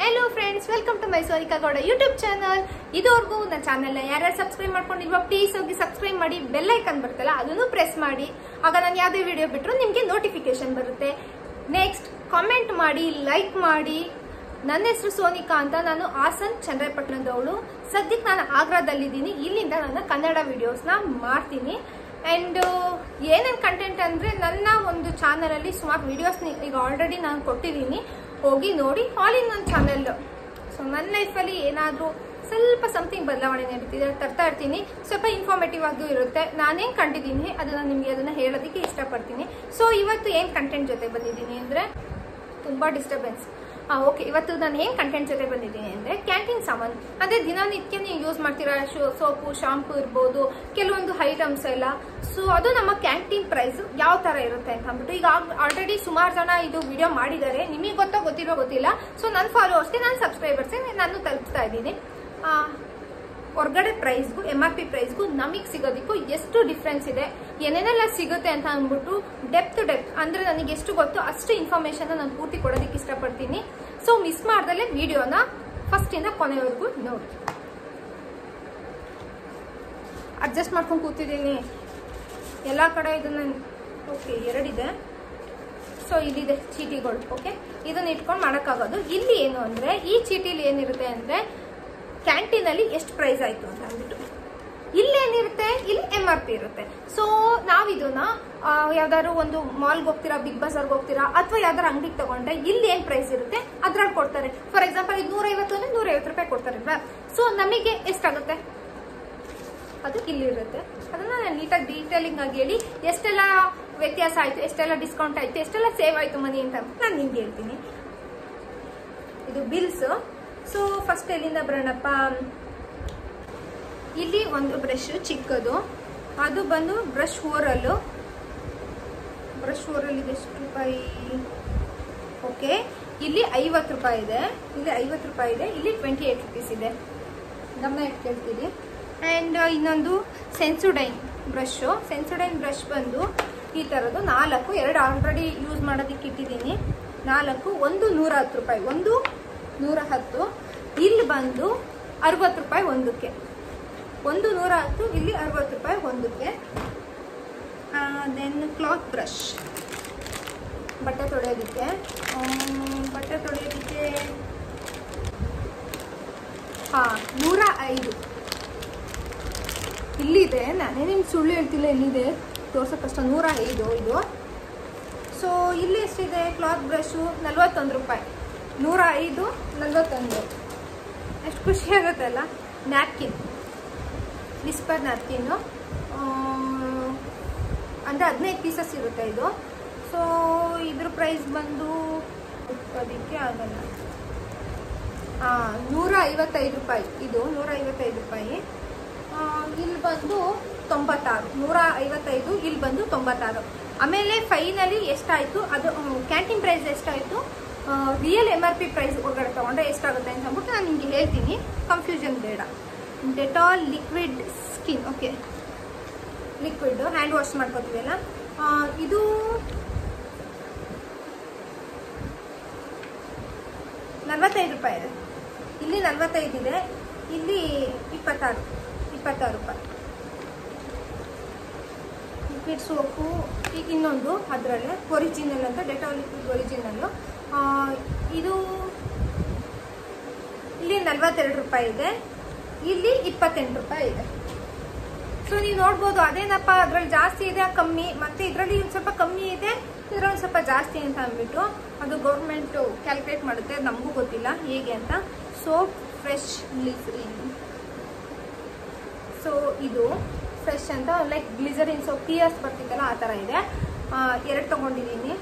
hello friends welcome to my Sonika Gowda YouTube channel ಇದುವರೆಗೂ ನನ್ನ ಚಾನಲ್ನ ಯಾರ್ಯಾರು ಸಬ್ಸ್ಕ್ರೈಬ್ ಮಾಡ್ಕೊಂಡಿಲ್ವಾ ಪ್ಲೀಸ್ ಹೋಗಿ ಸಬ್ಸ್ಕ್ರೈಬ್ ಮಾಡಿ ಬೆಲ್ ಐಕನ್ ಬರುತ್ತಲ್ಲ ಅದನ್ನು ಪ್ರೆಸ್ ಮಾಡಿ ಆಗ ನಾನು ಯಾವುದೇ ವಿಡಿಯೋ ಬಿಟ್ಟರು ನಿಮಗೆ ನೋಟಿಫಿಕೇಶನ್ ಬರುತ್ತೆ ನೆಕ್ಸ್ಟ್ ಕಾಮೆಂಟ್ ಮಾಡಿ ಲೈಕ್ ಮಾಡಿ ನನ್ನ ಹೆಸರು ಸೋನಿಕಾ ಅಂತ ನಾನು ಹಾಸನ್ ಚಂದ್ರಪಟ್ಟಣದವಳು ಸದ್ಯಕ್ಕೆ ನಾನು ಆಗ್ರಾದಲ್ಲಿದ್ದೀನಿ ಇಲ್ಲಿಂದ ನಾನು ಕನ್ನಡ ವಿಡಿಯೋಸ್ನ ಮಾಡ್ತೀನಿ ಆ್ಯಂಡ್ ಏನೇನು ಕಂಟೆಂಟ್ ಅಂದರೆ ನನ್ನ ಒಂದು ಚಾನಲಲ್ಲಿ ಸುಮಾರು ವಿಡಿಯೋಸ್ನ ಈಗ ಆಲ್ರೆಡಿ ನಾನು ಕೊಟ್ಟಿದ್ದೀನಿ ಹೋಗಿ ನೋಡಿ ಆಲ್ ಇನ್ ನನ್ನ ಚಾನಲ್ ಸೊ ನನ್ನ ಲೈಫಲ್ಲಿ ಏನಾದರೂ ಸ್ವಲ್ಪ ಸಮಥಿಂಗ್ ಬದಲಾವಣೆ ನಡೀತಿದೆ ತರ್ತಾ ಇರ್ತೀನಿ ಸ್ವಲ್ಪ ಇನ್ಫಾರ್ಮೇಟಿವ್ ಆಗಿಯೂ ಇರುತ್ತೆ ನಾನೇನು ಕಂಡಿದ್ದೀನಿ ಅದನ್ನು ನಿಮಗೆ ಅದನ್ನು ಹೇಳೋದಕ್ಕೆ ಇಷ್ಟಪಡ್ತೀನಿ ಸೊ ಇವತ್ತು ಏನು ಕಂಟೆಂಟ್ ಜೊತೆ ಬಂದಿದ್ದೀನಿ ಅಂದರೆ ತುಂಬ ಡಿಸ್ಟರ್ಬೆನ್ಸ್ ಓಕೆ ಇವತ್ತು ನಾನು ಏನು ಕಂಟೆಂಟ್ ಜೊತೆ ಬಂದಿದ್ದೀನಿ ಅಂದರೆ ಕ್ಯಾಂಟೀನ್ ಸಾಮಾನು ಅಂದರೆ ದಿನನಿತ್ಯ ನೀವು ಯೂಸ್ ಮಾಡ್ತೀರಾ ಶೋ ಸೋಪು ಶಾಂಪು ಇರ್ಬೋದು ಕೆಲವೊಂದು ಐಟಮ್ಸ್ ಎಲ್ಲ ಸೊ ಅದು ನಮ್ಮ ಕ್ಯಾಂಟೀನ್ ಪ್ರೈಸ್ ಯಾವ ಥರ ಇರುತ್ತೆ ಅಂತ ಅಂದ್ಬಿಟ್ಟು ಈಗ ಆಲ್ರೆಡಿ ಸುಮಾರು ಜನ ಇದು ವಿಡಿಯೋ ಮಾಡಿದ್ದಾರೆ ನಿಮಗೆ ಗೊತ್ತೋ ಗೊತ್ತಿರೋ ಗೊತ್ತಿಲ್ಲ ಸೊ ನನ್ನ ಫಾಲೋವರ್ಸ್ಗೆ ನಾನು ಸಬ್ಸ್ಕ್ರೈಬರ್ಸ್ಗೆ ನಾನು ತಲುಪಿಸ್ತಾ ಇದ್ದೀನಿ ಹೊರಗಡೆ ಪ್ರೈಸ್ಗೂ ಎಮ್ ಆರ್ ಪಿ ಪ್ರೈಸ್ಗೂ ನಮಗೆ ಸಿಗೋದಕ್ಕೂ ಎಷ್ಟು ಡಿಫ್ರೆನ್ಸ್ ಇದೆ ಏನೇನೆಲ್ಲ ಸಿಗುತ್ತೆ ಅಂತ ಅಂದ್ಬಿಟ್ಟು ಡೆಪ್ತ್ ಡೆಪ್ತ್ ಅಂದ್ರೆ ನನಗೆ ಎಷ್ಟು ಗೊತ್ತು ಅಷ್ಟು ಇನ್ಫಾರ್ಮೇಶನ್ ನಾನು ಪೂರ್ತಿ ಕೊಡೋದಕ್ಕೆ ಇಷ್ಟಪಡ್ತೀನಿ ಸೊ ಮಿಸ್ ಮಾಡ್ದಲ್ಲೇ ವಿಡಿಯೋನ ಫಸ್ಟ್ ಇಂದ ಕೊನೆವರೆಗೂ ನೋಡಿ ಅಡ್ಜಸ್ಟ್ ಮಾಡ್ಕೊಂಡು ಕೂತಿದ್ದೀನಿ ಎಲ್ಲ ಕಡೆ ಇದನ್ನ ಓಕೆ ಎರಡಿದೆ ಸೊ ಇಲ್ಲಿದೆ ಚೀಟಿಗಳು ಓಕೆ ಇದನ್ನ ಇಟ್ಕೊಂಡು ಮಾಡೋಕ್ಕಾಗೋದು ಇಲ್ಲಿ ಏನು ಅಂದ್ರೆ ಈ ಚೀಟಿಲಿ ಏನಿರುತ್ತೆ ಅಂದ್ರೆ ಕ್ಯಾಂಟೀನಲ್ಲಿ ಎಷ್ಟು ಪ್ರೈಸ್ ಆಯ್ತು ಅಂತ ಅಂದ್ಬಿಟ್ಟು ಇಲ್ಲೇನಿರುತ್ತೆ ಇಲ್ಲಿ ಎಮ್ ಆರ್ ಪಿ ಇರುತ್ತೆ ಸೊ ನಾವು ಇದನ್ನ ಯಾವ್ದಾದ್ರು ಒಂದು ಮಾಲ್ಗೆ ಹೋಗ್ತೀರಾ ಬಿಗ್ ಬಜಾರ್ಗೆ ಹೋಗ್ತೀರಾ ಅಥವಾ ಯಾವ್ದಾರು ಅಂಗಡಿಗೆ ತಗೊಂಡ್ರೆ ಇಲ್ಲಿ ಏನ್ ಪ್ರೈಸ್ ಇರುತ್ತೆ ಅದ್ರಲ್ಲಿ ಕೊಡ್ತಾರೆ ಫಾರ್ ಎಕ್ಸಾಂಪಲ್ ಇದು ನೂರೈವತ್ತು ಅಂದ್ರೆ ನೂರೈವತ್ತು ರೂಪಾಯಿ ಕೊಡ್ತಾರೆ ಅಲ್ವಾ ಸೊ ನಮಗೆ ಎಷ್ಟಾಗುತ್ತೆ ಅದು ಇಲ್ಲಿರುತ್ತೆ ಅದನ್ನ ನಾನು ನೀಟಾಗಿ ಡೀಟೇಲಿಂಗ್ ಆಗಿ ಹೇಳಿ ಎಷ್ಟೆಲ್ಲ ವ್ಯತ್ಯಾಸ ಆಯ್ತು ಎಷ್ಟೆಲ್ಲ ಡಿಸ್ಕೌಂಟ್ ಆಯ್ತು ಎಷ್ಟೆಲ್ಲ ಸೇವ್ ಆಯ್ತು ಮನಿ ಅಂತ ನಾನು ನಿಮ್ಗೆ ಹೇಳ್ತೀನಿ ಇದು ಬಿಲ್ಸ್ ಸೊ ಫಸ್ಟ್ ಎಲ್ಲಿಂದ ಬರೋಣಪ್ಪ ಇಲ್ಲಿ ಒಂದು ಬ್ರಷ್ ಚಿಕ್ಕದು ಅದು ಬಂದು ಬ್ರಷ್ ಓರಲ್ಲು ಬ್ರಷ್ ಓರಲ್ ಇದೆ ಎಷ್ಟು ರೂಪಾಯಿ ಓಕೆ ಇಲ್ಲಿ ಐವತ್ತು ರೂಪಾಯಿ ಇದೆ ಇಲ್ಲಿ ಐವತ್ತು ರೂಪಾಯಿ ಇದೆ ಇಲ್ಲಿ ಟ್ವೆಂಟಿ ಏಟ್ ರುಪೀಸ್ ಇದೆ ಗಮನ ಇಟ್ಟು ಕೇಳ್ತೀರಿ ಆ್ಯಂಡ್ ಇನ್ನೊಂದು ಸೆನ್ಸುಡೈನ್ ಬ್ರಷು ಸೆನ್ಸುಡೈನ್ ಬ್ರಷ್ ಬಂದು ಈ ಥರದ್ದು ನಾಲ್ಕು ಎರಡು ಆಲ್ರೆಡಿ ಯೂಸ್ ಮಾಡೋದಕ್ಕೆ ಇಟ್ಟಿದ್ದೀನಿ ನಾಲ್ಕು ಒಂದು ನೂರ ಹತ್ತು ರೂಪಾಯಿ ಒಂದು ನೂರ ಹತ್ತು ಇಲ್ಲಿ ಬಂದು ಅರವತ್ತು ರೂಪಾಯಿ ಒಂದಕ್ಕೆ ಒಂದು ನೂರ ಹತ್ತು ಇಲ್ಲಿ ಅರವತ್ತು ರೂಪಾಯಿ ಒಂದಕ್ಕೆ ದೆನ್ ಕ್ಲಾತ್ ಬ್ರಷ್ ಬಟ್ಟೆ ತೊಳೆಯೋದಕ್ಕೆ ಬಟ್ಟೆ ತೊಳೆಯೋದಕ್ಕೆ ಹಾಂ ನೂರ ಐದು ಇಲ್ಲಿದೆ ನಾನೇ ನಿಮ್ಗೆ ಸುಳ್ಳು ಹೇಳ್ತಿಲ್ಲ ಎಲ್ಲಿದೆ ತೋರ್ಸೋಕೆ ಕಷ್ಟ ನೂರ ಐದು ಇದು ಸೊ ಇಲ್ಲಿ ಎಷ್ಟಿದೆ ಕ್ಲಾತ್ ಬ್ರಷು ನಲ್ವತ್ತೊಂದು ರೂಪಾಯಿ ನೂರ ಐದು ನಲ್ವತ್ತೊಂದು ಎಷ್ಟು ಖುಷಿ ಆಗುತ್ತಲ್ಲ ನ್ಯಾಪ್ಕಿನ್ ವಿಸ್ಪರ್ ನ್ಯಾಪ್ಕಿನ್ನು ಅಂದರೆ ಹದಿನೈದು ಪೀಸಸ್ ಇರುತ್ತೆ ಇದು ಸೊ ಇದ್ರ ಪ್ರೈಸ್ ಬಂದು ಅದಕ್ಕೆ ಆಗಲ್ಲ ಹಾಂ ನೂರ ಐವತ್ತೈದು ರೂಪಾಯಿ ಇದು ನೂರ ಐವತ್ತೈದು ರೂಪಾಯಿ ಇಲ್ಲಿ ಬಂದು ತೊಂಬತ್ತಾರು ನೂರ ಐವತ್ತೈದು ಇಲ್ಲಿ ಬಂದು ತೊಂಬತ್ತಾರು ಆಮೇಲೆ ಫೈನಲಿ ಎಷ್ಟಾಯಿತು ಅದು ಕ್ಯಾಂಟೀನ್ ಪ್ರೈಸ್ ಎಷ್ಟಾಯಿತು real M R P price ಹೊರಗಡೆ ತೊಗೊಂಡ್ರೆ ಎಷ್ಟಾಗುತ್ತೆ ಅಂತ ಅಂದ್ಬಿಟ್ಟು ನಾನು ನಿಮಗೆ ಹೇಳ್ತೀನಿ ಕನ್ಫ್ಯೂಷನ್ ಬೇಡ Dettol liquid skin okay liquid hand wash ಮಾಡ್ಕೋತೀವಲ್ಲ ಇದು ನಲ್ವತ್ತೈದು ರೂಪಾಯಿ ಇದೆ ಇಲ್ಲಿ ನಲ್ವತ್ತೈದು ಇದೆ ಇಲ್ಲಿ ಇಪ್ಪತ್ತಾರು ಇಪ್ಪತ್ತಾರು ರೂಪಾಯಿ ಲಿಕ್ವಿಡ್ ಸೋಪು ಈಗ ಇನ್ನೊಂದು ಅದರಲ್ಲೇ ಒರಿಜಿನಲ್ ಅಂತ ಡೆಟಾಲ್ ಲಿಕ್ವಿಡ್ ಒರಿಜಿನಲ್ಲು ಇದು ಇಲ್ಲಿ ನಲ್ವತ್ತೆರಡು ರೂಪಾಯಿ ಇದೆ ಇಲ್ಲಿ ಇಪ್ಪತ್ತೆಂಟು ರೂಪಾಯಿ ಇದೆ ಸೊ ನೀವು ನೋಡ್ಬೋದು ಅದೇನಪ್ಪ ಅದ್ರಲ್ಲಿ ಜಾಸ್ತಿ ಇದೆ ಕಮ್ಮಿ ಮತ್ತೆ ಇದರಲ್ಲಿ ಸ್ವಲ್ಪ ಕಮ್ಮಿ ಇದೆ ಇದರಲ್ಲಿ ಸ್ವಲ್ಪ ಜಾಸ್ತಿ ಅಂತ ಅಂದ್ಬಿಟ್ಟು ಅದು ಗೌರ್ಮೆಂಟ್ ಕ್ಯಾಲ್ಕುಲೇಟ್ ಮಾಡುತ್ತೆ ನಮಗೂ ಗೊತ್ತಿಲ್ಲ ಹೇಗೆ ಅಂತ ಸೋಪ್ ಫ್ರೆಶ್ ಗ್ಲಿಸರಿನ್ ಸೊ ಇದು ಫ್ರೆಶ್ ಅಂತ ಲೈಕ್ ಗ್ಲಿಸರಿನ್ ಸೋಪ್ ಪಿಯರ್ಸ್ ಬರ್ತಿತ್ತಲ್ಲ ಆ ಥರ ಇದೆ ಎರಡು ತೊಗೊಂಡಿದ್ದೀನಿ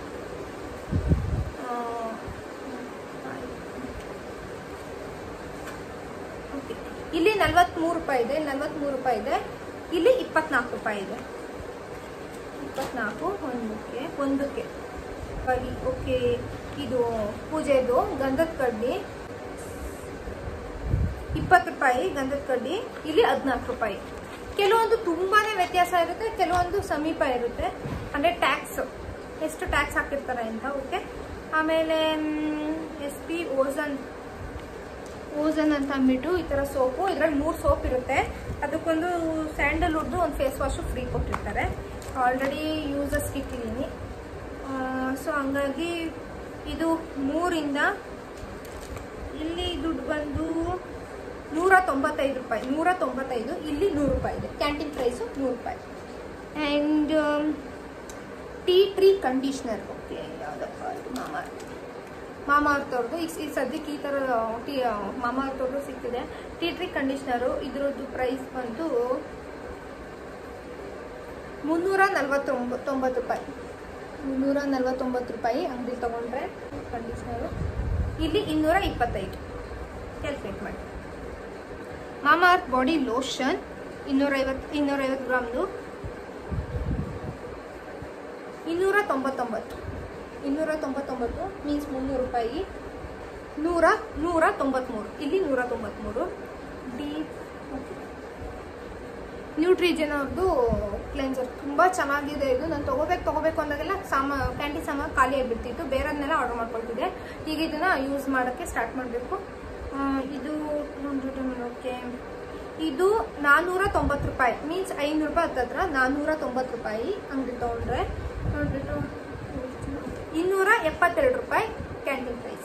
ಇಲ್ಲಿ ನಲ್ವತ್ಮೂರು ರೂಪಾಯಿ ಇದೆ ನಲ್ವತ್ಮೂರು ರೂಪಾಯಿ ಇದೆ ಇಲ್ಲಿ ಇಪ್ಪತ್ನಾಲ್ಕು ರೂಪಾಯಿ ಇದೆ ಇಪ್ಪತ್ನಾಲ್ಕು ಒಂದಕ್ಕೆ ಒಂದಕ್ಕೆ ಓಕೆ ಇದು ಪೂಜೆದು ಗಂಧದ ಕಡ್ಡಿ ಇಪ್ಪತ್ತು ರೂಪಾಯಿ ಗಂಧದ ಕಡ್ಡಿ ಇಲ್ಲಿ ಹದಿನಾಲ್ಕು ರೂಪಾಯಿ ಕೆಲವೊಂದು ತುಂಬಾನೇ ವ್ಯತ್ಯಾಸ ಇರುತ್ತೆ ಕೆಲವೊಂದು ಸಮೀಪ ಇರುತ್ತೆ ಅಂದರೆ ಟ್ಯಾಕ್ಸ್ ಎಷ್ಟು ಟ್ಯಾಕ್ಸ್ ಹಾಕಿರ್ತಾರೆ ಅಂತ ಓಕೆ ಆಮೇಲೆ ಎಸ್ ಪಿ ಓಝನ್ ಓಝನ್ ಅಂತ ಅಂದ್ಬಿಟ್ಟು ಈ ಥರ ಸೋಪು ಇದ್ರಲ್ಲಿ ಮೂರು ಸೋಪ್ ಇರುತ್ತೆ ಅದಕ್ಕೊಂದು ಸ್ಯಾಂಡಲ್ವುಡ್ದು ಒಂದು ಫೇಸ್ ವಾಶು ಫ್ರೀ ಕೊಟ್ಟಿರ್ತಾರೆ ಆಲ್ರೆಡಿ ಯೂಸಸ್ಗೆ ಇಟ್ಟಿದ್ದೀನಿ ಸೊ ಹಂಗಾಗಿ ಇದು ಮೂರಿಂದ ಇಲ್ಲಿ ದುಡ್ಡು ಬಂದು ನೂರ ತೊಂಬತ್ತೈದು ರೂಪಾಯಿ ನೂರ ತೊಂಬತ್ತೈದು ಇಲ್ಲಿ ನೂರು ರೂಪಾಯಿ ಇದೆ ಕ್ಯಾಂಟೀನ್ ಪ್ರೈಸು ನೂರು ರೂಪಾಯಿ and tea tree conditioner okay ಯಾವುದಪ್ಪ ಇದು ಮಾಮಾ ಮಾಮಾ ಅರ್ಥವ್ರದ್ದು ಈಗ ಈ ಸದ್ಯಕ್ಕೆ ಈ ಥರ ಟೀ ಮಾಮಾ ಅರ್ಥವ್ರದ್ದು ಸಿಗ್ತಿದೆ ಟೀ ಟ್ರೀ ಕಂಡೀಷ್ನರು ಇದ್ರದ್ದು ಪ್ರೈಸ್ ಬಂದು ಮುನ್ನೂರ ನಲ್ವತ್ತೊಂಬತ್ತು ತೊಂಬತ್ತು ರೂಪಾಯಿ ಮುನ್ನೂರ ನಲ್ವತ್ತೊಂಬತ್ತು ರೂಪಾಯಿ ಅಂಗಡಿ ತೊಗೊಂಡ್ರೆ ಕಂಡೀಷ್ನರು ಇಲ್ಲಿ ಇನ್ನೂರ ಇಪ್ಪತ್ತೈದು ಕ್ಯಾಲ್ಕುಲೇಟ್ ಮಾಡಿ ಮಾಮಾ ಅರ್ತ್ ಬಾಡಿ ಲೋಷನ್ ಇನ್ನೂರೈವತ್ತು ಇನ್ನೂರೈವತ್ತು ಗ್ರಾಮ್ದು ಇನ್ನೂರ ತೊಂಬತ್ತೊಂಬತ್ತು ಇನ್ನೂರ ತೊಂಬತ್ತೊಂಬತ್ತು ಮೀನ್ಸ್ ಮುನ್ನೂರು ರೂಪಾಯಿ ನೂರ ನೂರ ತೊಂಬತ್ತ್ಮೂರು ಇಲ್ಲಿ ನೂರ ತೊಂಬತ್ತ್ಮೂರು ಡಿ ನ್ಯೂಟ್ರಿಜನ್ ಅವ್ರದ್ದು ಕ್ಲೆನ್ಸರ್ ತುಂಬ ಚೆನ್ನಾಗಿದೆ ಇದು ನಾನು ತೊಗೋಬೇಕು ತೊಗೋಬೇಕು ಅಂದಾಗೆಲ್ಲ ಸಾಮ ಕ್ಯಾಂಟೀನ್ ಸಾಮಾನು ಖಾಲಿ ಆಗಿಬಿಡ್ತಿತ್ತು ಬೇರೆದನ್ನೆಲ್ಲ ಆರ್ಡರ್ ಮಾಡ್ಕೊಳ್ತಿದ್ದೆ ಈಗ ಇದನ್ನ ಯೂಸ್ ಮಾಡೋಕ್ಕೆ ಸ್ಟಾರ್ಟ್ ಮಾಡಬೇಕು ಇದು ಓಕೆ ಇದು ನಾನ್ನೂರ ತೊಂಬತ್ತು ರೂಪಾಯಿ ಮೀನ್ಸ್ ಐನೂರು ರೂಪಾಯಿ ಹತ್ತತ್ರ ನಾನ್ನೂರ ತೊಂಬತ್ತು ರೂಪಾಯಿ ಅಂಗಡಿ ತೊಗೊಂಡ್ರೆ ನೋಡ್ಬಿಟ್ಟು ಇನ್ನೂರ ಎಪ್ಪತ್ತೆರಡು ರೂಪಾಯಿ canteen price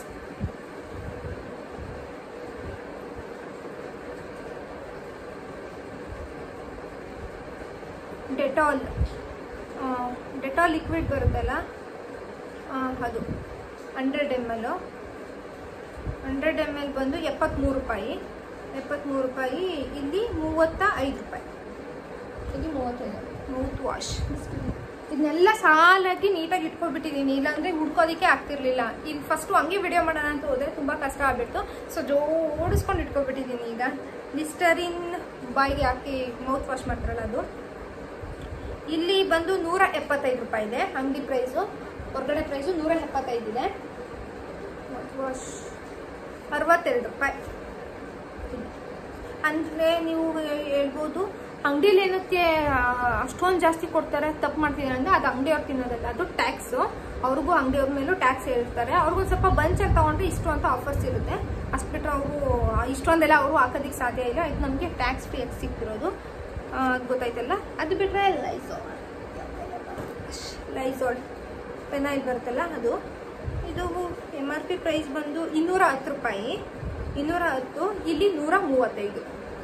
Dettol Dettol liquid ಬರುತ್ತಲ್ಲ ಆ, ಅದು hundred M L hundred M L ಬಂದು ಎಪ್ಪತ್ತ್ಮೂರು ರೂಪಾಯಿ ಎಪ್ಪತ್ತ್ಮೂರು ರೂಪಾಯಿ ಇಲ್ಲಿ ಮೂವತ್ತ ಐದು ರೂಪಾಯಿ ಇಲ್ಲಿ ಮೂವತ್ತೈದು ಮೌತ್ ವಾಶ್ ಇದನ್ನೆಲ್ಲ ಸಾಲಾಗಿ ನೀಟಾಗಿ ಇಟ್ಕೊಳ್ಬಿಟ್ಟಿದ್ದೀನಿ ಇಲ್ಲಾಂದ್ರೆ ಹುಡ್ಕೋದಕ್ಕೆ ಆಗ್ತಿರ್ಲಿಲ್ಲ ಇಲ್ಲಿ ಫಸ್ಟು ಹಂಗೆ ವಿಡಿಯೋ ಮಾಡೋಣ ಅಂತ ಹೋದ್ರೆ ತುಂಬ ಕಷ್ಟ ಆಗ್ಬಿಟ್ಟು ಸೊ ಜೋಡಿಸ್ಕೊಂಡು ಇಟ್ಕೊಳ್ಬಿಟ್ಟಿದ್ದೀನಿ ಈಗ ಲಿಸ್ಟರಿನ್ ಬಾಯಿಗೆ ಹಾಕಿ ಮೌತ್ ವಾಶ್ ಮಾಡ್ತಾರಲ್ಲ ಅದು ಇಲ್ಲಿ ಬಂದು ನೂರ ಎಪ್ಪತ್ತೈದು ರೂಪಾಯಿ ಇದೆ ಅಂಗಡಿ ಪ್ರೈಸು ಹೊರಗಡೆ ಪ್ರೈಸು ನೂರ ಎಪ್ಪತ್ತೈದು ಇದೆ ಮೌತ್ ವಾಶ್ ಅರವತ್ತೆರಡು ರೂಪಾಯಿ ಅಂದರೆ ನೀವು ಹೇಳ್ಬೋದು ಅಂಗಡಿಲಿ ಏನಕ್ಕೆ ಅಷ್ಟೊಂದು ಜಾಸ್ತಿ ಕೊಡ್ತಾರೆ ತಪ್ಪು ಮಾಡ್ತಿದ್ದಾರೆ ಅಂದರೆ ಅದು ಅಂಗಡಿಯವ್ರು ತಿನ್ನೋದಲ್ಲ ಅದು ಟ್ಯಾಕ್ಸು ಅವ್ರಿಗೂ ಅಂಗಡಿಯವ್ರ ಮೇಲೂ ಟ್ಯಾಕ್ಸ್ ಹೇಳ್ತಾರೆ ಅವ್ರಿಗೂ ಸ್ವಲ್ಪ ಬಂಚಾಗಿ ತೊಗೊಂಡ್ರೆ ಇಷ್ಟು ಅಂತ ಆಫರ್ಸ್ ಇರುತ್ತೆ ಅಷ್ಟು ಬಿಟ್ಟರೆ ಅವರು ಇಷ್ಟೊಂದೆಲ್ಲ ಅವರು ಹಾಕೋದಕ್ಕೆ ಸಾಧ್ಯ ಇಲ್ಲ ಇದು ನಮಗೆ ಟ್ಯಾಕ್ಸ್ ಫ್ರೀ ಆಗಿ ಸಿಗ್ತಿರೋದು ಆ, ಅದ್ ಗೊತ್ತಾಯ್ತಲ್ಲ ಅದು ಬಿಟ್ಟರೆ ಲೈಸೋಲ್ ಲೈಸೋಲ್ ಪೆನಾಯಿಲ್ ಬರುತ್ತಲ್ಲ ಅದು ಇದು ಎಮ್ ಆರ್ ಪಿ ಪ್ರೈಸ್ ಬಂದು ಇನ್ನೂರ ಹತ್ತು ರೂಪಾಯಿ ಇನ್ನೂರ ಹತ್ತು ಇಲ್ಲಿ ನೂರ ಮೂವತ್ತೈದು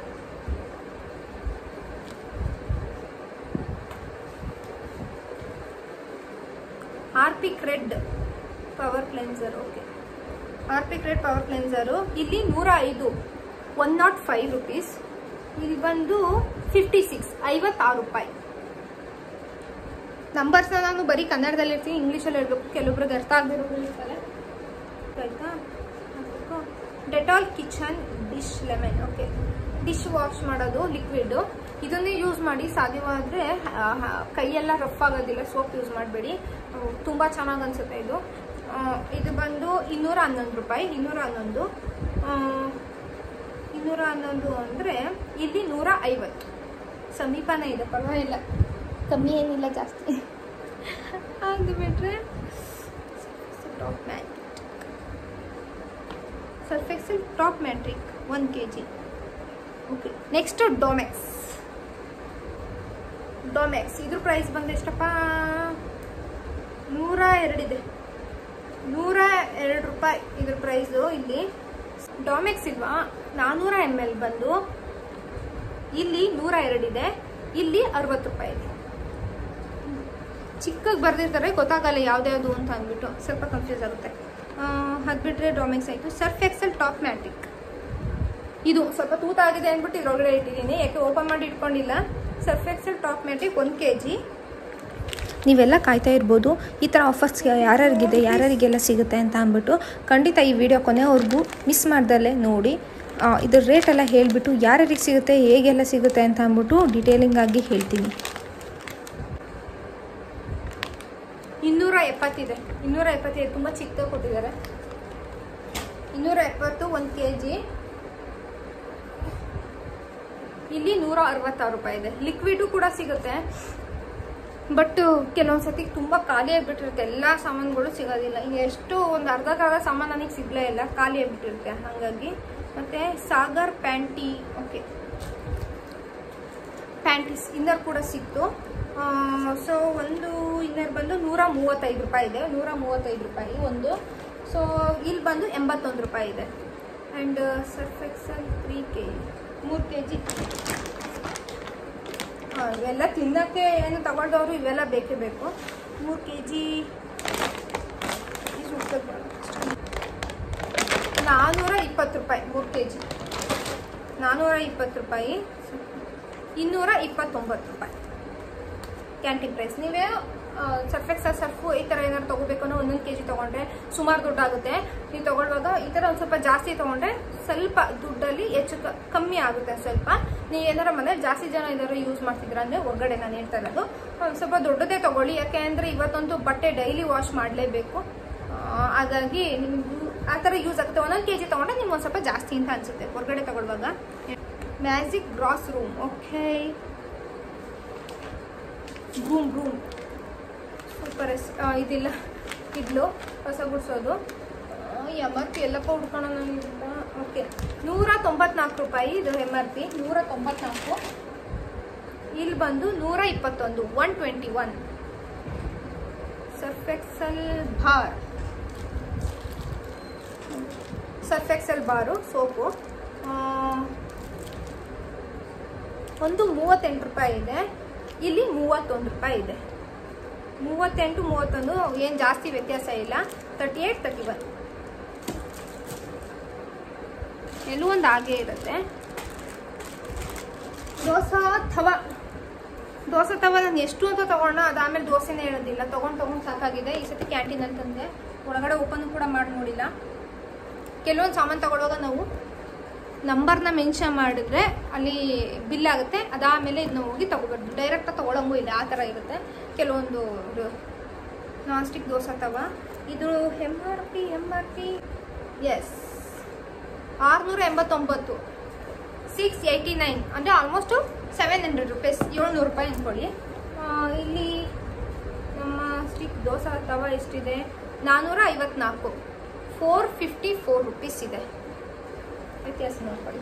Harpic red power cleanser okay Harpic red power cleanser ಇಲ್ಲಿ ನೂರ ಐದು ಒನ್ ನಾಟ್ ಫೈವ್ ರುಪೀಸ್ ಇಲ್ಲಿ ಬಂದು ಫಿಫ್ಟಿ ಸಿಕ್ಸ್ ಐವತ್ತಾರು ರೂಪಾಯಿ ನಂಬರ್ಸ್ನ ನಾನು ಬರೀ ಕನ್ನಡದಲ್ಲಿ ಇರ್ತೀನಿ ಇಂಗ್ಲೀಷಲ್ಲಿ ಹೇಳ್ಬೇಕು ಕೆಲವೊಬ್ರಿಗೆ ಅರ್ಥ ಆಗದಿರೋರು ಇರ್ತಾರೆ ಆಯ್ತಾ Dettol kitchen dish lemon okay dish wash ಮಾಡೋದು ಲಿಕ್ವಿಡ್ ಇದನ್ನೇ ಯೂಸ್ ಮಾಡಿ ಸಾಧ್ಯವಾದರೆ ಕೈಯೆಲ್ಲ ರಫ್ ಆಗೋದಿಲ್ಲ ಸೋಪ್ ಯೂಸ್ ಮಾಡಬೇಡಿ ತುಂಬ ಚೆನ್ನಾಗಿ ಅನಿಸುತ್ತೆ ಇದು ಆ, ಇದು ಬಂದು ಇನ್ನೂರ ಹನ್ನೊಂದು ರೂಪಾಯಿ ಇನ್ನೂರ ಹನ್ನೊಂದು ಆ, ಇನ್ನೂರ ಹನ್ನೊಂದು ಅಂದರೆ ಇಲ್ಲಿ ನೂರ ಐವತ್ತು ಸಮೀಪನೇ ಇದೆ ಪರವಾಗಿಲ್ಲ ಕಮ್ಮಿ ಏನಿಲ್ಲ ಜಾಸ್ತಿ ಅದು ಬಿಟ್ಟರೆ top mat Surf Excel top matic one K G okay next Domex Domex ಇದ್ರ ಪ್ರೈಸ್ ಬಂದು ಎಷ್ಟಪ್ಪ ನೂರ ಎರಡಿದೆ ನೂರ ಎರಡು ರೂಪಾಯಿ ಇದ್ರ ಪ್ರೈಸು ಇಲ್ಲಿ ಡೊಮೆಕ್ಸ್ ಇಲ್ವಾ ನಾನ್ನೂರ ಎಮ್ ಎಲ್ ಬಂದು ಇಲ್ಲಿ ನೂರ ಎರಡಿದೆ ಇಲ್ಲಿ ಅರವತ್ತು ರೂಪಾಯಿ ಇದೆ ಚಿಕ್ಕಗೆ ಬರ್ದಿರ್ತಾರೆ ಗೊತ್ತಾಗಲ್ಲ ಯಾವ್ದ್ಯಾವ್ದು ಅಂತ ಅಂದ್ಬಿಟ್ಟು ಸ್ವಲ್ಪ ಕನ್ಫ್ಯೂಸ್ ಆಗುತ್ತೆ ಅದು ಬಿಟ್ಟರೆ ಡೊಮೆಕ್ಸ್ ಆಯಿತು ಸರ್ಫ್ ಎಕ್ಸೆಲ್ ಟಾಪ್ ಮ್ಯಾಟಿಕ್ ಇದು ಸ್ವಲ್ಪ ತೂತಾಗಿದೆ ಅಂದ್ಬಿಟ್ಟು ಇದ್ರೊಳಗಡೆ ಇಟ್ಟಿದ್ದೀನಿ ಯಾಕೆ ಓಪನ್ ಮಾಡಿ ಇಟ್ಕೊಂಡಿಲ್ಲ ಸರ್ಫ್ ಎಕ್ಸೆಲ್ ಟಾಪ್ ಮ್ಯಾಟಿಕ್ ಒಂದು ಕೆ ಜಿ ನೀವೆಲ್ಲ ಕಾಯ್ತಾ ಇರ್ಬೋದು ಈ ಥರ ಆಫರ್ಸ್ ಯಾರ್ಯಾರಿಗಿದೆ ಯಾರ್ಯಾರಿಗೆಲ್ಲ ಸಿಗುತ್ತೆ ಅಂತ ಅಂದ್ಬಿಟ್ಟು ಖಂಡಿತ ಈ ವಿಡಿಯೋ ಕೊನೆವರೆಗೂ ಮಿಸ್ ಮಾಡ್ದಲ್ಲೇ ನೋಡಿ ಆ, ಇದ್ರ ರೇಟ್ ಎಲ್ಲ ಹೇಳಿಬಿಟ್ಟು ಯಾರ್ಯಾರಿಗೆ ಸಿಗುತ್ತೆ ಹೇಗೆಲ್ಲ ಸಿಗುತ್ತೆ ಅಂತ ಅಂದ್ಬಿಟ್ಟು ಡೀಟೇಲಿಂಗ್ ಆಗಿ ಹೇಳ್ತೀನಿ ಇನ್ನೂರ ಎಪ್ಪತ್ತಿದೆ ಇನ್ನೂರ ಎಪ್ಪತ್ತಿದೆ ತುಂಬ ಚಿಕ್ಕದಾಗಿ ಕೊಟ್ಟಿದ್ದಾರೆ ಇನ್ನೂರ ಎಪ್ಪತ್ತು ಒಂದು ಕೆ ಜಿ ಇಲ್ಲಿ ನೂರ ಅರವತ್ತಾರು ರೂಪಾಯಿ ಇದೆ ಲಿಕ್ವಿಡು ಕೂಡ ಸಿಗುತ್ತೆ ಬಟ್ ಕೆಲವೊಂದು ಸತಿ ತುಂಬ ಖಾಲಿ ಆಗಿಬಿಟ್ಟಿರುತ್ತೆ ಎಲ್ಲ ಸಾಮಾನುಗಳು ಸಿಗೋದಿಲ್ಲ ಈಗ ಎಷ್ಟು ಒಂದು ಅರ್ಧಕ್ಕರ್ಧ ಸಾಮಾನು ನನಗೆ ಸಿಗಲೇ ಇಲ್ಲ ಖಾಲಿ ಆಗಿಬಿಟ್ಟಿರುತ್ತೆ ಹಾಗಾಗಿ ಮತ್ತು Sagar panty okay panties inner ಕೂಡ ಸಿಕ್ತು ಸೊ ಒಂದು ಇನ್ನರ್ ಬಂದು ನೂರ ಮೂವತ್ತೈದು ರೂಪಾಯಿ ಇದೆ ನೂರ ಮೂವತ್ತೈದು ರೂಪಾಯಿ ಒಂದು ಸೊ ಇಲ್ಲಿ ಬಂದು ಎಂಬತ್ತೊಂದು ರೂಪಾಯಿ ಇದೆ and Surf Excel three K G ಮೂರು ಕೆ ಜಿ ಇವೆಲ್ಲ ತಿನ್ನೋಕ್ಕೆ ಏನು ತಗೊಳ್ದವರು ಇವೆಲ್ಲ ಬೇಕೇ ಬೇಕು ಮೂರು ಕೆ ಜಿ ನಾನ್ನೂರ ಇಪ್ಪತ್ತು ರೂಪಾಯಿ ಮೂರು ಕೆ ಜಿ ನಾನ್ನೂರ ಇಪ್ಪತ್ತು ರೂಪಾಯಿ ಇನ್ನೂರ ಇಪ್ಪತ್ತೊಂಬತ್ತು ರೂಪಾಯಿ ಕ್ಯಾಂಟೀನ್ ಪ್ರೈಸ್ ನೀವೇ ಸರ್ಫೆಕ್ಸ ಸರ್ಫು ಈ ಥರ ಏನಾದ್ರು ತೊಗೋಬೇಕು ಅನ್ನೋ ಒಂದೊಂದು ಕೆ ಜಿ ತೊಗೊಂಡ್ರೆ ಸುಮಾರು ದುಡ್ಡಾಗುತ್ತೆ ನೀವು ತೊಗೊಳ್ವಾಗ ಈ ಥರ ಒಂದು ಸ್ವಲ್ಪ ಜಾಸ್ತಿ ತೊಗೊಂಡ್ರೆ ಸ್ವಲ್ಪ ದುಡ್ಡಲ್ಲಿ ಹೆಚ್ಚು ಕ- ಕಮ್ಮಿ ಆಗುತ್ತೆ ಸ್ವಲ್ಪ ನೀವು ಏನಾರ ಮನೇಲಿ ಜಾಸ್ತಿ ಜನ ಏನಾರು ಯೂಸ್ ಮಾಡ್ತಿದ್ರ ಅಂದರೆ ಹೊರಗಡೆ ನಾನು ಹೇಳ್ತಾ ಇರೋದು ಒಂದು ಸ್ವಲ್ಪ ದೊಡ್ಡದೇ ತೊಗೊಳ್ಳಿ ಯಾಕೆ ಅಂದರೆ ಇವತ್ತೊಂದು ಬಟ್ಟೆ ಡೈಲಿ ವಾಶ್ ಮಾಡಲೇಬೇಕು ಹಾಗಾಗಿ ನಿಮ್ಗೆ ಆ ಥರ ಯೂಸ್ ಆಗುತ್ತೆ ಒಂದೊಂದು ಕೆ ಜಿ ತೊಗೊಂಡ್ರೆ ನಿಮ್ಗೆ ಒಂದು ಸ್ವಲ್ಪ ಜಾಸ್ತಿ ಅಂತ ಅನಿಸುತ್ತೆ ಹೊರಗಡೆ ತೊಗೊಳ್ವಾಗ magic grass broom okay broom broom super yes ಇದಿಲ್ಲ ಇಡ್ಲು ಹೊಸ ಗುಡಿಸೋದು ಎಮ್ ಆರ್ ಪಿ ಎಲ್ಲಪ್ಪ ಹುಡ್ಕೋಣ ನನಗಿಂತ ಓಕೆ ನೂರ ತೊಂಬತ್ನಾಲ್ಕು ರೂಪಾಯಿ ಇದು ಎಮ್ ಆರ್ ಪಿ ನೂರ ತೊಂಬತ್ನಾಲ್ಕು ಇಲ್ಲಿ ಬಂದು ನೂರ ಇಪ್ಪತ್ತೊಂದು one twenty one Surf Excel bar Surf Excel bar soap ಆ, ಒಂದು ಮೂವತ್ತೆಂಟು ರೂಪಾಯಿ ಇದೆ ಇಲ್ಲಿ ಮೂವತ್ತೊಂದು ರೂಪಾಯಿ ಇದೆ ಮೂವತ್ತೆಂಟು ಮೂವತ್ತೊಂದು ಏನು ಜಾಸ್ತಿ ವ್ಯತ್ಯಾಸ ಇಲ್ಲ ತರ್ಟಿ ಏಟ್ ತರ್ಟಿ ಒನ್ ಎಲ್ಲೂ ಒಂದು ಹಾಗೆ ಇರುತ್ತೆ ದೋಸಾ ತವ ದೋಸೆ ತವ ನಾನು ಎಷ್ಟು ಅಂತ ತಗೊಂಡ ಅದಾದ್ಮೇಲೆ ದೋಸೆನೇ ಹೇಳೋದಿಲ್ಲ ತೊಗೊಂಡು ತೊಗೊಂಡು ಸಾಕಾಗಿದೆ ಈ ಸತಿ ಕ್ಯಾಂಟೀನ್ ಅಂತಂದೆ ಒಳಗಡೆ ಓಪನ್ ಕೂಡ ಮಾಡಿ ನೋಡಿಲ್ಲ ಕೆಲವೊಂದು ಸಾಮಾನು ತಗೊಳ್ಳುವಾಗ ನಾವು ನಂಬರ್ನ ಮೆನ್ಷನ್ ಮಾಡಿದ್ರೆ ಅಲ್ಲಿ ಬಿಲ್ ಆಗುತ್ತೆ ಅದಾದಮೇಲೆ ಇದನ್ನ ಹೋಗಿ ತಗೋಬಾರ್ದು ಡೈರೆಕ್ಟಾಗಿ ತೊಗೊಳಂಗೂ ಇಲ್ಲ ಆ ಥರ ಇರುತ್ತೆ ಕೆಲವೊಂದು ನಾನ್ ಸ್ಟಿಕ್ ದೋಸೆ ತವ ಇದು M R P M R P is ಆರುನೂರ ಎಂಬತ್ತೊಂಬತ್ತು ಸಿಕ್ಸ್ ಏಯ್ಟಿ ನೈನ್ ಅಂದರೆ ಆಲ್ಮೋಸ್ಟು ಸೆವೆನ್ ಹಂಡ್ರೆಡ್ ರುಪೀಸ್ ಏಳ್ನೂರು ರೂಪಾಯಿ ಅಂದ್ಕೊಳ್ಳಿ ಆ, ಇಲ್ಲಿ ನಮ್ಮ ಸ್ಟಿಕ್ ದೋಸೆ ತವ ಎಷ್ಟಿದೆ ನಾನ್ನೂರ ಐವತ್ನಾಲ್ಕು ಫೋರ್ ಫಿಫ್ಟಿ ಫೋರ್ ರುಪೀಸ್ ಇದೆ ವ್ಯತ್ಯಾಸ ನೋಡ್ಕೊಳ್ಳಿ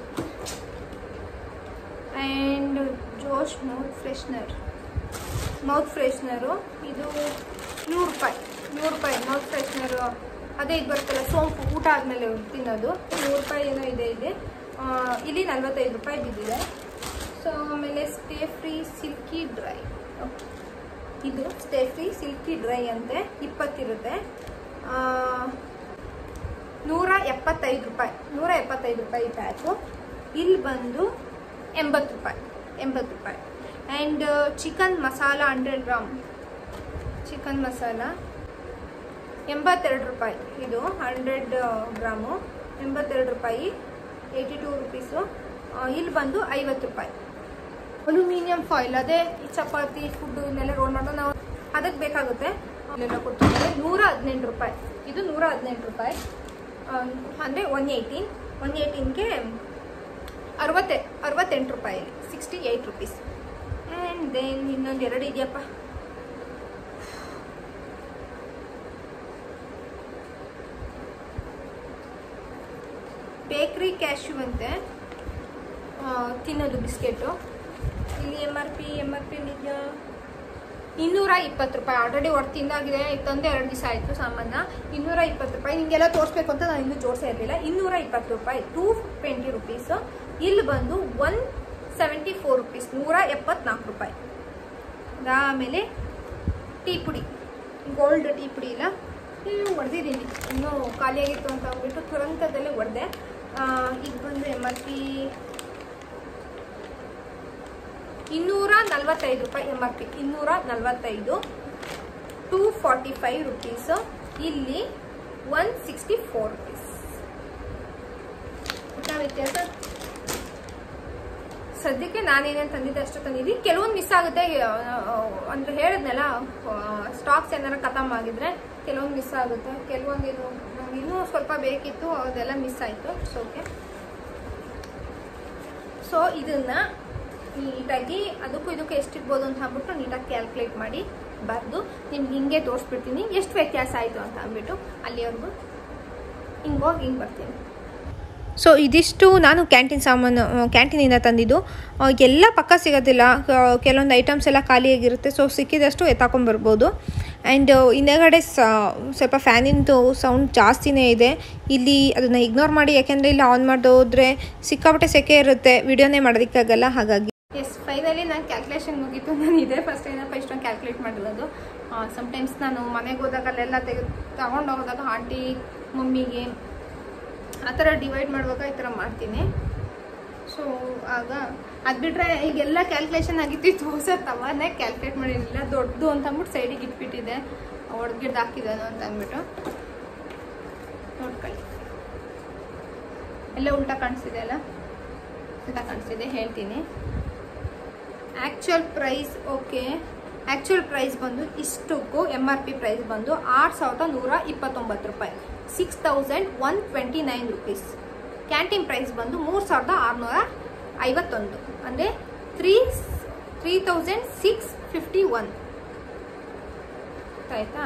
and Josh mouth freshener mouth freshener ಇದು ನೂರು ರೂಪಾಯಿ ನೂರು ರೂಪಾಯಿ ಮೌತ್ ಫ್ರೆಶ್ನರು ಅದೇ ಇದು ಬರ್ತಲ್ಲ ಸೋಂಪು ಊಟ ಆದಮೇಲೆ ತಿನ್ನೋದು ನೂರು ರೂಪಾಯಿ ಏನೋ ಇದೆ ಇದೆ ಆ, ಇಲ್ಲಿ ನಲ್ವತ್ತೈದು ರೂಪಾಯಿ ಬಿದ್ದಿದೆ ಸೊ ಆಮೇಲೆ ಸ್ಟೇ ಫ್ರೀ ಸಿಲ್ಕಿ ಡ್ರೈ ಇದು ಸ್ಟೇ ಫ್ರೀ ಸಿಲ್ಕಿ ಡ್ರೈ ಅಂತೆ ಇಪ್ಪತ್ತಿರುತ್ತೆ ಆ, ನೂರ ಎಪ್ಪತ್ತೈದು ರೂಪಾಯಿ ನೂರ ಎಪ್ಪತ್ತೈದು ರೂಪಾಯಿ ಪ್ಯಾಕು ಇಲ್ಲಿ ಬಂದು ಎಂಬತ್ತು ರೂಪಾಯಿ ಎಂಬತ್ತು ರೂಪಾಯಿ and chicken masala hundred gram chicken masala ಎಂಬತ್ತೆರಡು ರೂಪಾಯಿ ಇದು ಹಂಡ್ರೆಡ್ ಗ್ರಾಮು ಎಂಬತ್ತೆರಡು ರೂಪಾಯಿ ಏಯ್ಟಿ ಟೂ ರುಪೀಸು ಇಲ್ಲಿ ಬಂದು ಐವತ್ತು ರೂಪಾಯಿ ಅಲ್ಯೂಮಿನಿಯಂ ಫಾಯಿಲ್ ಅದೇ ಈ ಚಪಾತಿ ಫುಡ್ ಇನ್ನೆಲ್ಲ ರೋಲ್ ಮಾಡೋದು ನಾವು ಅದಕ್ಕೆ ಬೇಕಾಗುತ್ತೆ ಅಲ್ಲೆಲ್ಲ ಕೊಡ್ತಿದ್ದಾರೆ ನೂರ ಹದಿನೆಂಟು ರೂಪಾಯಿ ಇದು ನೂರ ಹದಿನೆಂಟು ರೂಪಾಯಿ ಅಂದರೆ ಒನ್ ಏಯ್ಟೀನ್ ಒನ್ ಏಯ್ಟೀನ್ಗೆ ಅರವತ್ತೆ ಅರವತ್ತೆಂಟು ರೂಪಾಯಿ sixty eight rupees and then ಇನ್ನೊಂದು ಎರಡು ಇದೆಯಪ್ಪ ಬೇಕ್ರಿ ಕ್ಯಾಶ್ಯೂ ಅಂತೆ ಆ, ತಿನ್ನೋದು ಬಿಸ್ಕೆಟು ಇಲ್ಲಿ M R P M R P ಇದೆಯಾ ಇನ್ನೂರ ಇಪ್ಪತ್ತು ರೂಪಾಯಿ ಆಲ್ರೆಡಿ ಹೊಟ್ಟು ತಿಂದಾಗಿದೆ ತಂದೆ ಎರಡು ದಿವಸ ಆಯಿತು ಸಾಮಾನ ಇನ್ನೂರ ಇಪ್ಪತ್ತು ರೂಪಾಯಿ ನಿಮಗೆಲ್ಲ ತೋರಿಸ್ಬೇಕು ಅಂತ ನಾನು ಇನ್ನೂ ಜೋಡಿಸೇ ಇರಲಿಲ್ಲ ಇನ್ನೂರ ಇಪ್ಪತ್ತು ರೂಪಾಯಿ ಟೂ ಟ್ವೆಂಟಿ ರುಪೀಸು ಇಲ್ಲಿ ಬಂದು ಒನ್ ಸೆವೆಂಟಿ ಫೋರ್ ರುಪೀಸ್ ನೂರ ಎಪ್ಪತ್ನಾಲ್ಕು ರೂಪಾಯಿ ಆಮೇಲೆ ಟೀ ಪುಡಿ ಗೋಲ್ಡ್ ಟೀ ಪುಡಿ ಇಲ್ಲ ಹೊಡೆದಿದ್ದೀನಿ ಇನ್ನೂ ಖಾಲಿಯಾಗಿತ್ತು ಅಂತ ಅಂದ್ಬಿಟ್ಟು ತುರಂತದಲ್ಲೇ ಹೊಡೆದೆ ಇದು ಬಂದು ಎಮ್ ಆರ್ ಪಿ ಇನ್ನೂರ ನಲ್ವತ್ತೈದು ರೂಪಾಯಿ ಎಮ್ ಆರ್ ಪಿ ಇನ್ನೂರ ನಲ್ವತ್ತೈದು ಟೂ ಫಾರ್ಟಿ ಫೈವ್ ರುಪೀಸು ಇಲ್ಲಿ ಒನ್ ಸಿಕ್ಸ್ಟಿ ಫೋರ್ ರುಪೀಸ್ ವ್ಯತ್ಯಾಸ ಸದ್ಯಕ್ಕೆ ನಾನೇನೇನು ತಂದಿದ್ದೆ ಅಷ್ಟು ತಂದಿದ್ದೀನಿ ಕೆಲವೊಂದು ಮಿಸ್ ಆಗುತ್ತೆ ಅಂದರೆ ಹೇಳಿದ್ನಲ್ಲ ಸ್ಟಾಕ್ಸ್ ಏನಾರ ಖತಮ್ ಆಗಿದ್ರೆ ಕೆಲವೊಂದು ಮಿಸ್ ಆಗುತ್ತೆ ಕೆಲವೊಂದು ಇದು ನಂಗೆ ಇನ್ನೂ ಸ್ವಲ್ಪ ಬೇಕಿತ್ತು ಅದೆಲ್ಲ ಮಿಸ್ ಆಯಿತು ಸೊ ಓಕೆ ಸೊ ಇದನ್ನ ನೀಟಾಗಿ ಅದಕ್ಕೂ ಇದಕ್ಕೂ ಎಷ್ಟಿರ್ಬೋದು ಅಂತ ಅಂದ್ಬಿಟ್ಟು ನೀಟಾಗಿ ಕ್ಯಾಲ್ಕುಲೇಟ್ ಮಾಡಿ ಬರೆದು ನಿಮ್ಗೆ ಹಿಂಗೆ ತೋರಿಸ್ಬಿಡ್ತೀನಿ ಎಷ್ಟು ವ್ಯತ್ಯಾಸ ಆಯಿತು ಅಂತ ಅಂದ್ಬಿಟ್ಟು ಅಲ್ಲಿವರೆಗೂ ಹಿಂಗೆ ಹೋಗಿ ಹಿಂಗೆ ಬರ್ತೀನಿ ಸೊ ಇದಿಷ್ಟು ನಾನು ಕ್ಯಾಂಟೀನ್ ಸಾಮಾನು ಕ್ಯಾಂಟೀನಿಂದ ತಂದಿದ್ದು ಆ, ಎಲ್ಲ ಪಕ್ಕ ಸಿಗೋದಿಲ್ಲ ಆ, ಕೆಲವೊಂದು ಐಟಮ್ಸ್ ಎಲ್ಲ ಖಾಲಿಯಾಗಿರುತ್ತೆ ಸೊ ಸಿಕ್ಕಿದಷ್ಟು ಎತ್ತಾಕೊಂಡ್ಬರ್ಬೋದು ಆ್ಯಂಡ್ ಹಿಂದೆಗಡೆ ಸ ಸ್ವಲ್ಪ ಫ್ಯಾನಿಂದು ಸೌಂಡ್ ಜಾಸ್ತಿನೇ ಇದೆ ಇಲ್ಲಿ ಅದನ್ನು ಇಗ್ನೋರ್ ಮಾಡಿ ಯಾಕೆಂದರೆ ಇಲ್ಲಿ ಆನ್ ಮಾಡಿ ಹೋದರೆ ಸಿಕ್ಕಾಪಟ್ಟೆ ಸೆಕೆ ಇರುತ್ತೆ ವಿಡಿಯೋನೇ ಮಾಡೋದಕ್ಕಾಗಲ್ಲ ಹಾಗಾಗಿ ಎಸ್ ಫೈನಲಿ ನಾನು ಕ್ಯಾಲ್ಕುಲೇಷನ್ ಮುಗೀತು ನಾನು ಇದೇ ಫಸ್ಟ್ ಏನಪ್ಪ ಇಷ್ಟೊಂದು ಕ್ಯಾಲ್ಕುಲೇಟ್ ಮಾಡಿರೋದು ಸಮ್ಟೈಮ್ಸ್ ನಾನು ಮನೆಗೆ ಹೋದಾಗ ಅಲ್ಲೆಲ್ಲ ತೆಗೆ ತಗೊಂಡು ಹೋದಾಗ ಆಂಟಿ ಮಮ್ಮಿಗೆ ಆ ಥರ ಡಿವೈಡ್ ಮಾಡುವಾಗ ಈ ಥರ ಮಾಡ್ತೀನಿ ಸೊ ಆಗ ಅದು ಬಿಟ್ಟರೆ ಈಗೆಲ್ಲ ಕ್ಯಾಲ್ಕುಲೇಷನ್ ಆಗಿತ್ತು ಇದು ಹೊಸ ತವಾನೇ ಕ್ಯಾಲ್ಕುಲೇಟ್ ಮಾಡಿರಲಿಲ್ಲ ದೊಡ್ಡದು ಅಂತ ಅಂದ್ಬಿಟ್ಟು ಸೈಡಿಗೆ ಇಟ್ಬಿಟ್ಟಿದೆ ಒಡ್ಗಿಡ್ದು ಹಾಕಿದ್ದಾನು ಅಂತ ಅಂದ್ಬಿಟ್ಟು ನೋಡ್ಕೊಳ್ಳಿ ಎಲ್ಲ ಉಲ್ಟಾ ಕಾಣಿಸ್ತಿದೆ ಅಲ್ಲ ಉಲ್ಟಾ ಕಾಣಿಸ್ತಿದೆ ಹೇಳ್ತೀನಿ actual price okay actual price ಬಂದು ಇಷ್ಟಕ್ಕೂ ಎಮ್ ಆರ್ ಪಿ ಪ್ರೈಸ್ ಬಂದು ಆರು ಸಾವಿರದ ನೂರ ಇಪ್ಪತ್ತೊಂಬತ್ತು ರೂಪಾಯಿ six thousand one twenty nine rupees canteen price ಬಂದು ಮೂರು ಸಾವಿರದ ಆರುನೂರ ಐವತ್ತೊಂದು ಅಂದರೆ three three thousand six fifty one ಆಯ್ತಾ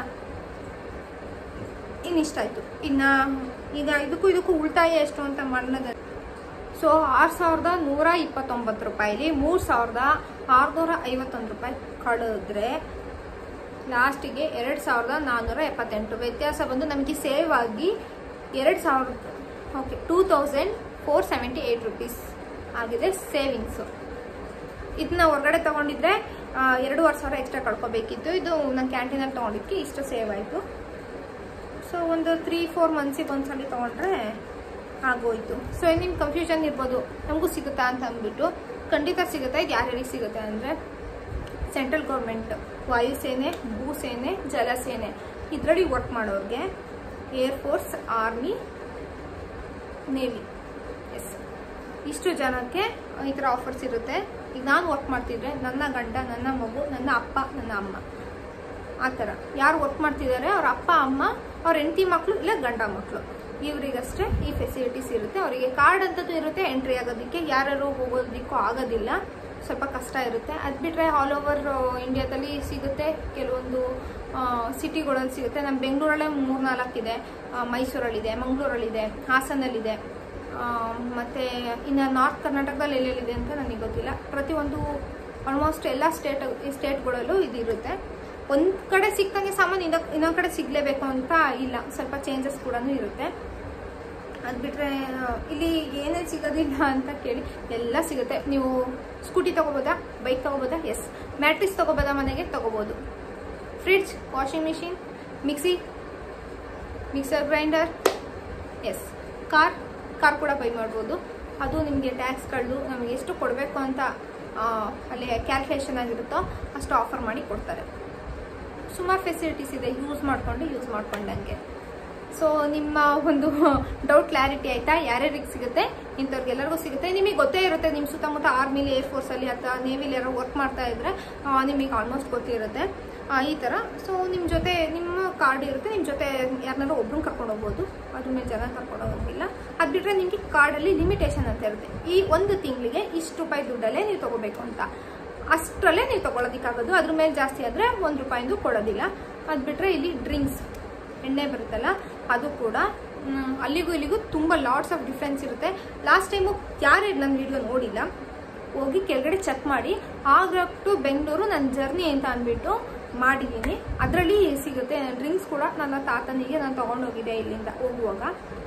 ಇನ್ನಿಷ್ಟಾಯಿತು ಇನ್ನು ಈಗ ಇದಕ್ಕೂ ಇದಕ್ಕೂ ಉಳಿತಾಯ ಎಷ್ಟು ಅಂತ ಮಾಡೋದ ಸೊ ಆರು ಸಾವಿರದ ನೂರ ಇಪ್ಪತ್ತೊಂಬತ್ತು ರೂಪಾಯಿಲಿ ಮೂರು ಸಾವಿರದ ಆರುನೂರ ಐವತ್ತೊಂದು ರೂಪಾಯಿ ಕಳೆದ್ರೆ ಲಾಸ್ಟಿಗೆ ಎರಡು ಸಾವಿರದ ನಾನ್ನೂರ ಎಪ್ಪತ್ತೆಂಟು ವ್ಯತ್ಯಾಸ ಬಂದು ನಮಗೆ ಸೇವ್ ಆಗಿ ಎರಡು ಸಾವಿರದ okay two thousand four seventy eight rupees ಆಗಿದೆ ಸೇವಿಂಗ್ಸು ಇದನ್ನ ಹೊರಗಡೆ ತೊಗೊಂಡಿದ್ರೆ ಎರಡೂವರೆ ಸಾವಿರ ಎಕ್ಸ್ಟ್ರಾ ಕಳ್ಕೊಬೇಕಿತ್ತು ಇದು ನಾನು ಕ್ಯಾಂಟೀನಲ್ಲಿ ತೊಗೊಂಡಿದ್ದಕ್ಕೆ ಇಷ್ಟು ಸೇವ್ ಆಯಿತು ಸೊ ಒಂದು ತ್ರೀ ಫೋರ್ ಮಂತ್ಸಿಗೆ ಒಂದ್ಸಲ ತೊಗೊಂಡ್ರೆ ಆಗೋಯ್ತು ಸೊ ನಿಮ್ಗೆ ಕನ್ಫ್ಯೂಷನ್ ಇರ್ಬೋದು ನಮಗೂ ಸಿಗುತ್ತಾ ಅಂತ ಅಂದ್ಬಿಟ್ಟು ಖಂಡಿತ ಸಿಗುತ್ತೆ ಇದು ಯಾರ್ಯಾರಿಗೆ ಸಿಗುತ್ತೆ ಅಂದರೆ ಸೆಂಟ್ರಲ್ ಗೌರ್ಮೆಂಟ್ ವಾಯುಸೇನೆ ಭೂಸೇನೆ ಜಲಸೇನೆ ಇದರಲ್ಲಿ ವರ್ಕ್ ಮಾಡೋರಿಗೆ air force army navy yes ಇಷ್ಟು ಜನಕ್ಕೆ ಈ ಥರ ಆಫರ್ಸ್ ಇರುತ್ತೆ ಈಗ ನಾನು ವರ್ಕ್ ಮಾಡ್ತಿದ್ರೆ ನನ್ನ ಗಂಡ ನನ್ನ ಮಗು ನನ್ನ ಅಪ್ಪ ನನ್ನ ಅಮ್ಮ ಆ ಥರ ಯಾರು ವರ್ಕ್ ಮಾಡ್ತಿದ್ದಾರೆ ಅವ್ರ ಅಪ್ಪ ಅಮ್ಮ ಅವ್ರ ಹೆಂಡತಿ ಮಕ್ಕಳು ಇಲ್ಲ ಗಂಡ ಮಕ್ಕಳು ಇವರಿಗಷ್ಟೇ ಈ ಫೆಸಿಲಿಟೀಸ್ ಇರುತ್ತೆ ಅವರಿಗೆ ಕಾರ್ಡ್ ಅಂತದ್ದು ಇರುತ್ತೆ ಎಂಟ್ರಿ ಆಗೋದಕ್ಕೆ ಯಾರ್ಯಾರು ಹೋಗೋದಕ್ಕೂ ಆಗೋದಿಲ್ಲ ಸ್ವಲ್ಪ ಕಷ್ಟ ಇರುತ್ತೆ ಅದು ಬಿಟ್ಟರೆ ಆಲ್ ಓವರ್ ಇಂಡಿಯಾದಲ್ಲಿ ಸಿಗುತ್ತೆ ಕೆಲವೊಂದು ಸಿಟಿಗಳಲ್ಲಿ ಸಿಗುತ್ತೆ ನಮ್ಮ ಬೆಂಗಳೂರಲ್ಲೇ ಮೂರ್ನಾಲ್ಕಿದೆ ಮೈಸೂರಲ್ಲಿದೆ ಮಂಗಳೂರಲ್ಲಿದೆ ಹಾಸನಲ್ಲಿದೆ ಮತ್ತು ಇನ್ನು ನಾರ್ತ್ ಕರ್ನಾಟಕದಲ್ಲಿ ಎಲ್ಲೆಲ್ಲಿದೆ ಅಂತ ನನಗೆ ಗೊತ್ತಿಲ್ಲ ಪ್ರತಿಯೊಂದು ಆಲ್ಮೋಸ್ಟ್ ಎಲ್ಲ ಸ್ಟೇಟ್ ಸ್ಟೇಟ್ಗಳಲ್ಲೂ ಇದು ಇರುತ್ತೆ ಒಂದು ಕಡೆ ಸಿಕ್ಕಂಗೆ ಸಾಮಾನು ಇನ್ನೊಂದು ಇನ್ನೊಂದು ಕಡೆ ಸಿಗಲೇಬೇಕು ಅಂತ ಇಲ್ಲ ಸ್ವಲ್ಪ ಚೇಂಜಸ್ ಕೂಡ ಇರುತ್ತೆ ಅದು ಬಿಟ್ಟರೆ ಇಲ್ಲಿ ಏನೇನು ಸಿಗೋದಿಲ್ಲ ಅಂತ ಕೇಳಿ ಎಲ್ಲ ಸಿಗುತ್ತೆ ನೀವು ಸ್ಕೂಟಿ ತೊಗೋಬೋದಾ ಬೈಕ್ ತೊಗೋಬೋದಾ ಎಸ್ ಮ್ಯಾಟ್ರಿಕ್ಸ್ ತೊಗೋಬೋದಾ ಮನೆಗೆ ತೊಗೋಬೋದು fridge washing machine mixie mixer grinder yes car car ಕೂಡ ಬೈ ಮಾಡ್ಬೋದು ಅದು ನಿಮಗೆ ಟ್ಯಾಕ್ಸ್ಗಳು ನಮಗೆ ಎಷ್ಟು ಕೊಡಬೇಕು ಅಂತ ಆ, ಅಲ್ಲಿ ಕ್ಯಾಲ್ಕುಲೇಷನ್ ಆಗಿರುತ್ತೋ ಅಷ್ಟು ಆಫರ್ ಮಾಡಿ ಕೊಡ್ತಾರೆ ಸುಮಾರು ಫೆಸಿಲಿಟೀಸ್ ಇದೆ ಯೂಸ್ ಮಾಡಿಕೊಂಡು ಯೂಸ್ ಮಾಡ್ಕೊಂಡಂಗೆ ಸೊ ನಿಮ್ಮ ಒಂದು ಡೌಟ್ ಕ್ಲಾರಿಟಿ ಆಯ್ತಾ ಯಾರ್ಯಾರಿಗೆ ಸಿಗುತ್ತೆ ಇಂಥವ್ರಿಗೆಲ್ಲರಿಗೂ ಸಿಗುತ್ತೆ ನಿಮಗೆ ಗೊತ್ತೇ ಇರುತ್ತೆ ನಿಮ್ಮ ಸುತ್ತಮುತ್ತ ಆರ್ಮಿಲಿ ಏರ್ ಫೋರ್ಸಲ್ಲಿ ಅಥವಾ ನೇವಿಲಿ ಯಾರೋ ವರ್ಕ್ ಮಾಡ್ತಾ ಇದ್ರೆ ಆ, ನಿಮಗೆ ಆಲ್ಮೋಸ್ಟ್ ಗೊತ್ತಿರುತ್ತೆ ಆ, ಈ ಥರ ಸೊ ನಿಮ್ಮ ಜೊತೆ ನಿಮ್ಮ ಕಾರ್ಡ್ ಇರುತ್ತೆ ನಿಮ್ಮ ಜೊತೆ ಯಾರನ್ನಾರು ಒಬ್ರನ್ನ ಕರ್ಕೊಂಡು ಹೋಗ್ಬೋದು ಅದ್ರ ಮೇಲೆ ಜನ ಕರ್ಕೊಂಡು ಹೋಗೋಂಗಿಲ್ಲ ಅದು ಬಿಟ್ಟರೆ ನಿಮಗೆ ಕಾರ್ಡಲ್ಲಿ ಲಿಮಿಟೇಷನ್ ಅಂತ ಇರುತ್ತೆ ಈ ಒಂದು ತಿಂಗಳಿಗೆ ಇಷ್ಟು ರೂಪಾಯಿ ದುಡ್ಡಲ್ಲೇ ನೀವು ತೊಗೋಬೇಕು ಅಂತ ಅಷ್ಟರಲ್ಲೇ ನೀವು ತೊಗೊಳೋದಕ್ಕಾಗೋದು ಅದ್ರ ಮೇಲೆ ಜಾಸ್ತಿ ಆದರೆ ಒಂದು ರೂಪಾಯಿಂದು ಕೊಡೋದಿಲ್ಲ ಅದು ಬಿಟ್ಟರೆ ಇಲ್ಲಿ ಡ್ರಿಂಕ್ಸ್ ಎಣ್ಣೆ ಬರುತ್ತಲ್ಲ ಅದು ಕೂಡ ಮ್, ಅಲ್ಲಿಗೂ ಇಲ್ಲಿಗೂ ತುಂಬ ಲಾಟ್ಸ್ ಆಫ್ ಡಿಫ್ರೆನ್ಸ್ ಇರುತ್ತೆ ಲಾಸ್ಟ್ ಟೈಮು ಯಾರು ನನ್ನ ವಿಡಿಯೋ ನೋಡಿಲ್ಲ ಹೋಗಿ ಕೆಳಗಡೆ ಚೆಕ್ ಮಾಡಿ ಆಗ್ರಾ ಟು ಬೆಂಗಳೂರು ನನ್ನ ಜರ್ನಿ ಅಂತ ಅಂದ್ಬಿಟ್ಟು ಮಾಡಿದ್ದೀನಿ ಅದರಲ್ಲಿ ಸಿಗುತ್ತೆ ಡ್ರಿಂಕ್ಸ್ ಕೂಡ ನನ್ನ ತಾತನಿಗೆ ನಾನು ತೊಗೊಂಡೋಗಿದ್ದೆ ಇಲ್ಲಿಂದ ಹೋಗುವಾಗ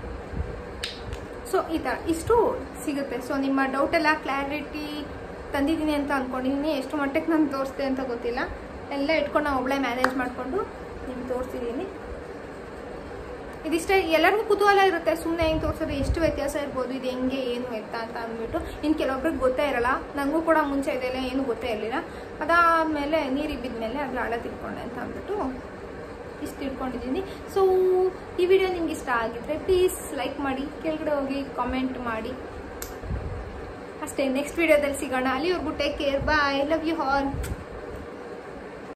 ಸೊ ಈ ಥರ ಇಷ್ಟು ಸಿಗುತ್ತೆ ಸೊ ನಿಮ್ಮ ಡೌಟ್ ಎಲ್ಲ ಕ್ಲಾರಿಟಿ ತಂದಿದ್ದೀನಿ ಅಂತ ಅಂದ್ಕೊಂಡಿದ್ದೀನಿ ಎಷ್ಟು ಮಟ್ಟಕ್ಕೆ ನಾನು ತೋರಿಸ್ದೆ ಅಂತ ಗೊತ್ತಿಲ್ಲ ಎಲ್ಲ ಇಟ್ಕೊಂಡು ನಾನು ಒಬ್ಬಳೇ ಮ್ಯಾನೇಜ್ ಮಾಡಿಕೊಂಡು ನಿಮ್ಗೆ ತೋರಿಸಿದ್ದೀನಿ ಇದಿಷ್ಟೇ ಎಲ್ಲರಿಗೂ ಕುತೂಹಲ ಇರುತ್ತೆ ಸುಮ್ಮನೆ ಹೆಂಗೆ ತೋರಿಸಿದ್ರೆ ಎಷ್ಟು ವ್ಯತ್ಯಾಸ ಇರ್ಬೋದು ಇದು ಹೆಂಗೆ ಏನು ಎತ್ತ ಅಂತ ಅಂದ್ಬಿಟ್ಟು ಇನ್ನು ಕೆಲವೊಬ್ರಿಗೆ ಗೊತ್ತೇ ಇರಲ್ಲ ನನಗೂ ಕೂಡ ಮುಂಚೆ ಇದೆಲ್ಲ ಏನು ಗೊತ್ತೇ ಇರಲಿಲ್ಲ ಅದಾದಮೇಲೆ ನೀರಿಗೆ ಬಿದ್ಮೇಲೆ ಅದು ಆಳ ತಿಳ್ಕೊಂಡೆ ಅಂತ ಅಂದ್ಬಿಟ್ಟು ಇಷ್ಟು ತಿಳ್ಕೊಂಡಿದ್ದೀನಿ ಸೊ ಈ ವಿಡಿಯೋ ನಿಮ್ಗೆ ಇಷ್ಟ ಆಗಿದ್ರೆ ಪ್ಲೀಸ್ ಲೈಕ್ ಮಾಡಿ ಕೆಳಗಡೆ ಹೋಗಿ ಕಾಮೆಂಟ್ ಮಾಡಿ ಅಷ್ಟೇ ನೆಕ್ಸ್ಟ್ ವಿಡಿಯೋದಲ್ಲಿ ಸಿಗೋಣ ಅಲ್ಲಿವರೆಗೂ take care bye love you all